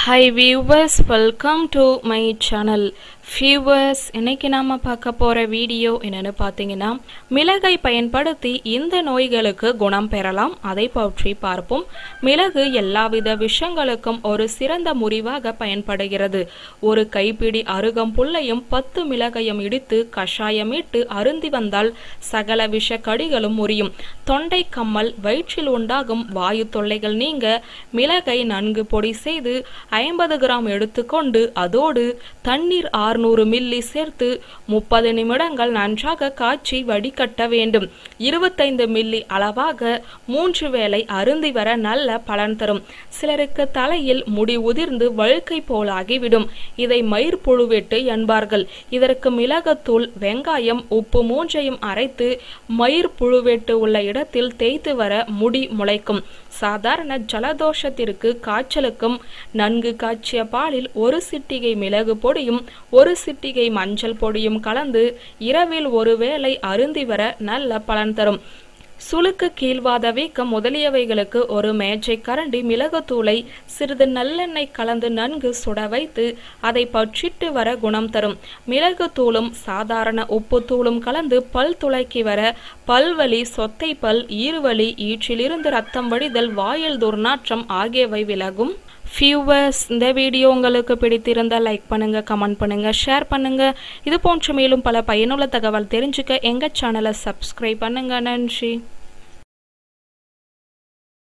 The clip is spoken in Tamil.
hi viewers welcome to my channel viewers இன்னைக்கு நாம் பார்க்க போகிற வீடியோ என்னென்னு பார்த்தீங்கன்னா மிளகை பயன்படுத்தி இந்த நோய்களுக்கு குணம் பெறலாம் அதை பற்றி பார்ப்போம் மிளகு எல்லாவித விஷங்களுக்கும் ஒரு சிறந்த முறிவாக பயன்படுகிறது ஒரு கைப்பிடி அருகம்புல்லையும் பத்து மிளகையும் இடித்து கஷாயமிட்டு அருந்தி வந்தால் சகல விஷ கடிகளும் முறியும் தொண்டை கம்மல் வயிற்றில் உண்டாகும் வாயு தொல்லைகள் நீங்க மிளகை நன்கு பொடி செய்து ஐம்பது கிராம் எடுத்துக்கொண்டு அதோடு தண்ணீர் ஆறுநூறு மில்லி சேர்த்து முப்பது நிமிடங்கள் நன்றாக காய்ச்சி வடிகட்ட வேண்டும் இருபத்தைந்து மில்லி அளவாக மூன்று வேளை அருந்தி வர நல்ல பலன் தரும் சிலருக்கு தலையில் முடி உதிர்ந்து வழுக்கை போலாகிவிடும் இதை மயிர் புழுவெட்டு என்பார்கள் இதற்கு மிளகத்தூள் வெங்காயம் உப்பு மூன்றையும் அரைத்து மயிர் புழுவெட்டு உள்ள இடத்தில் தேய்த்து வர முடி முளைக்கும் சாதாரண ஜலதோஷத்திற்கு காய்ச்சலுக்கும் நன்கு காய்ச்சிய பாலில் ஒரு சிட்டிகை மிளகு பொடியும் ஒரு சிட்டிகை மஞ்சள் பொடியும் கலந்து இரவில் ஒருவேளை அருந்தி வர நல்ல பலன் தரும் சுளுக்கு கீழ்வாத வீக்கம் முதலியவைகளுக்கு ஒரு மேஜை கரண்டி மிளகுத்தூளை சிறிது நல்லெண்ணெய் கலந்து நன்கு சுட வைத்து அதை பற்றிட்டு வர குணம் தரும் மிளகுத்தூளும் சாதாரண உப்பு தூளும் கலந்து பல் துளைக்கி வர பல்வலி சொத்தை பல் ஈறுவலி ஈற்றிலிருந்து ரத்தம் வடிதல் வாயில் துர்நாற்றம் ஆகியவை விலகும் ஃபியூவர்ஸ் இந்த வீடியோ உங்களுக்கு பிடித்திருந்தால் லைக் பண்ணுங்க கமெண்ட் பண்ணுங்க ஷேர் பண்ணுங்க இது போன்ற மேலும் பல பயனுள்ள தகவல் தெரிஞ்சுக்க எங்க சேனலை சப்ஸ்கிரைப் பண்ணுங்க நன்றி